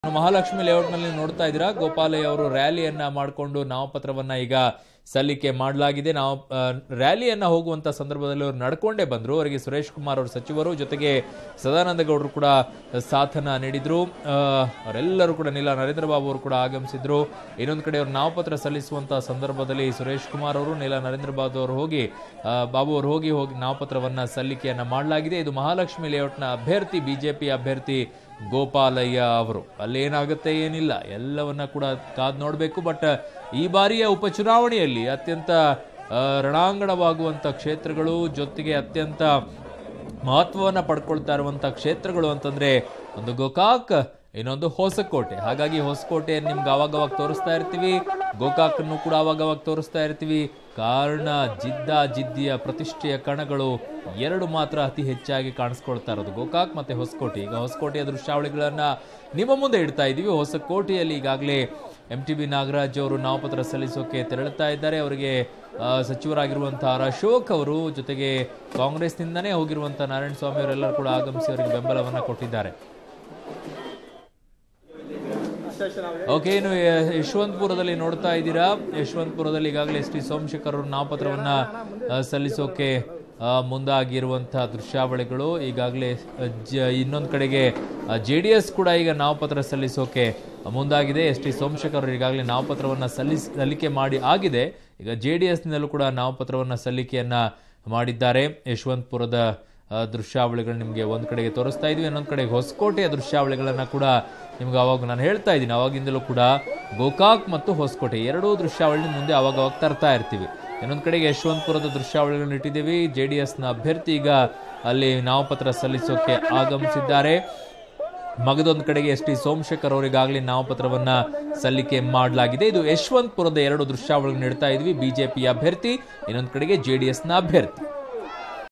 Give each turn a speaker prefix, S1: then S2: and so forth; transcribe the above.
S1: ಮಹಾಲಕ್ಷ್ಮಿ ಲೇಔಟ್ನಲ್ಲಿ ನೋಡ್ತಾ ಇದ್ದೀರಾ ಗೋಪಾಲಯ್ಯ ಅವರು ರ್ಯಾಲಿಯನ್ನ ಮಾಡಿಕೊಂಡು ನಾಮಪತ್ರವನ್ನ ಈಗ ಸಲ್ಲಿಕೆ ಮಾಡಲಾಗಿದೆ ನಾವು ಆ, ರ್ಯಾಲಿಯನ್ನ ಹೋಗುವಂತ ಸಂದರ್ಭದಲ್ಲಿ ಅವರು ನಡ್ಕೊಂಡೇ ಬಂದ್ರು ಅವರಿಗೆ ಸುರೇಶ್ ಕುಮಾರ್ ಅವರು ಸಚಿವರು ಜೊತೆಗೆ ಸದಾನಂದ ಗೌಡರು ಕೂಡ ಸಾಥನ ನೀಡಿದ್ರು ಆ, ಅವರೆಲ್ಲರೂ ಕೂಡ ನಿಲ್ಲ ನರೇಂದ್ರ ಬಾಬು ಅವರು ಕೂಡ ಆಗಮಿಸಿದ್ರು ಇನ್ನೊಂದು ಕಡೆ ಅವರು ನಾಮಪತ್ರ ಸಲ್ಲಿಸುವಂತ ಸಂದರ್ಭದಲ್ಲಿ ಸುರೇಶ್ ಕುಮಾರ್ ಅವರು ನೀಲ ನರೇಂದ್ರ ಬಾಬು ಅವರು ಹೋಗಿ ಆ, ಬಾಬು ಅವರು ಹೋಗಿ ಹೋಗಿ ನಾಮಪತ್ರವನ್ನ ಸಲ್ಲಿಕೆಯನ್ನ ಮಾಡಲಾಗಿದೆ ಇದು ಮಹಾಲಕ್ಷ್ಮಿ ಲೇಔಟ್ನ ಅಭ್ಯರ್ಥಿ ಬಿಜೆಪಿ ಅಭ್ಯರ್ಥಿ ಗೋಪಾಲಯ್ಯ ಅವರು ಅಲ್ಲೇನಾಗುತ್ತೆ ಏನಿಲ್ಲ ಎಲ್ಲವನ್ನ ಕೂಡ ಕಾದ್ ನೋಡಬೇಕು ಬಟ್ ಈ ಬಾರಿಯ ಉಪಚುನಾವಣೆಯಲ್ಲಿ ಅತ್ಯಂತ ಆ, ರಣಾಂಗಣವಾಗುವಂತ ಕ್ಷೇತ್ರಗಳು ಜೊತೆಗೆ ಅತ್ಯಂತ ಮಹತ್ವವನ್ನ ಪಡ್ಕೊಳ್ತಾ ಇರುವಂತ ಕ್ಷೇತ್ರಗಳು ಅಂತಂದ್ರೆ ಒಂದು ಗೋಕಾಕ್ ಇನ್ನೊಂದು ಹೊಸಕೋಟೆ ಹಾಗಾಗಿ ಹೊಸಕೋಟೆ ನಿಮ್ಗೆ ಅವಾಗ ಅವಾಗ ತೋರಿಸ್ತಾ ಇರ್ತೀವಿ ಗೋಕಾಕನ್ನು ಕೂಡ ಅವಾಗ ಅವಾಗ ತೋರಿಸ್ತಾ ಇರ್ತೀವಿ ಕಾರಣ ಜಿದ್ದ ಜಿದ್ದಿಯ ಪ್ರತಿಷ್ಠೆಯ ಕಣಗಳು ಎರಡು ಮಾತ್ರ ಅತಿ ಹೆಚ್ಚಾಗಿ ಕಾಣಿಸ್ಕೊಳ್ತಾ ಇರೋದು ಗೋಕಾಕ್ ಮತ್ತೆ ಹೊಸಕೋಟೆ ಈಗ ಹೊಸಕೋಟೆಯ ದೃಶ್ಯಾವಳಿಗಳನ್ನ ನಿಮ್ಮ ಮುಂದೆ ಇಡ್ತಾ ಇದ್ದೀವಿ ಹೊಸಕೋಟೆಯಲ್ಲಿ ಈಗಾಗಲೇ ಎಂ ಟಿ ಬಿ ನಾಗರಾಜ್ ಅವರು ನಾಮಪತ್ರ ಸಲ್ಲಿಸೋಕೆ ತೆರಳುತ್ತಾ ಇದ್ದಾರೆ ಅವರಿಗೆ ಆ, ಸಚಿವರಾಗಿರುವಂತಹ ಆರ್ ಅಶೋಕ್ ಅವರು ಜೊತೆಗೆ ಕಾಂಗ್ರೆಸ್ನಿಂದನೇ ಹೋಗಿರುವಂತಹ ನಾರಾಯಣ ಸ್ವಾಮಿ ಅವರೆಲ್ಲರೂ ಕೂಡ ಆಗಮಿಸಿ ಅವರಿಗೆ ಬೆಂಬಲವನ್ನ ಕೊಟ್ಟಿದ್ದಾರೆ ಓಕೆ ಇನ್ನು ಯ- ಯಶವಂತಪುರದಲ್ಲಿ ನೋಡ್ತಾ ಇದ್ದೀರಾ ಯಶವಂತಪುರದಲ್ಲಿ ಈಗಾಗಲೇ ಎಸ್ ಟಿ ಸೋಮಶೇಖರ್ ಅವರು ನಾಮಪತ್ರವನ್ನ ಆ, ಸಲ್ಲಿಸೋಕೆ ಆ, ಮುಂದಾಗಿರುವಂತಹ ದೃಶ್ಯಾವಳಿಗಳು ಈಗಾಗಲೇ ಇನ್ನೊಂದು ಕಡೆಗೆ ಜೆ ಡಿ ಎಸ್ ಕೂಡ ಈಗ ನಾಮಪತ್ರ ಸಲ್ಲಿಸೋಕೆ ಮುಂದಾಗಿದೆ ಎಸ್ ಟಿ ಸೋಮಶೇಖರ್ ಅವರು ಈಗಾಗಲೇ ನಾಮಪತ್ರವನ್ನ ಸಲ್ಲಿಸ್ ಸಲ್ಲಿಕೆ ಮಾಡಿ ಆಗಿದೆ ಈಗ ಜೆ ಡಿ ಎಸ್ನಿಂದಲೂ ಕೂಡ ನಾಮಪತ್ರವನ್ನ ಸಲ್ಲಿಕೆಯನ್ನ ಮಾಡಿದ್ದಾರೆ ಯಶವಂತಪುರದ ಆ, ದೃಶ್ಯಾವಳಿಗಳು ನಿಮಗೆ ಒಂದು ಕಡೆಗೆ ತೋರಿಸ್ತಾ ಇದ್ವಿ ಇನ್ನೊಂದು ಕಡೆಗೆ ಹೊಸಕೋಟೆಯ ದೃಶ್ಯಾವಳಿಗಳನ್ನ ಕೂಡ ನಿಮ್ಗೆ ಅವಾಗ ನಾನು ಹೇಳ್ತಾ ಇದ್ದೀನಿ ಅವಾಗಿಂದಲೂ ಕೂಡ ಗೋಕಾಕ್ ಮತ್ತು ಹೊಸಕೋಟೆ ಎರಡೂ ದೃಶ್ಯಾವಳಿ ಮುಂದೆ ಅವಾಗ ಅವಾಗ ತರ್ತಾ ಇರ್ತೀವಿ ಇನ್ನೊಂದು ಕಡೆಗೆ ಯಶವಂತಪುರದ ದೃಶ್ಯಾವಳಿಗಳನ್ನ ಇಟ್ಟಿದ್ದೀವಿ ಜೆ ಡಿ ಎಸ್ನ ಅಭ್ಯರ್ಥಿ ಈಗ ಅಲ್ಲಿ ನಾಮಪತ್ರ ಸಲ್ಲಿಸೋಕೆ ಆಗಮಿಸಿದ್ದಾರೆ ಮಗದೊಂದು ಕಡೆಗೆ ಎಸ್ ಟಿ ಸೋಮಶೇಖರ್ ಅವರಿಗಾಗಲೇ ನಾಮಪತ್ರವನ್ನ ಸಲ್ಲಿಕೆ ಮಾಡಲಾಗಿದೆ ಇದು ಯಶವಂತಪುರದ ಎರಡು ದೃಶ್ಯಾವಳಿಗಳನ್ನ ಇಡ್ತಾ ಇದ್ವಿ ಬಿಜೆಪಿ ಅಭ್ಯರ್ಥಿ ಇನ್ನೊಂದು ಕಡೆಗೆ ಜೆ ಡಿ ಎಸ್ನ ಅಭ್ಯರ್ಥಿ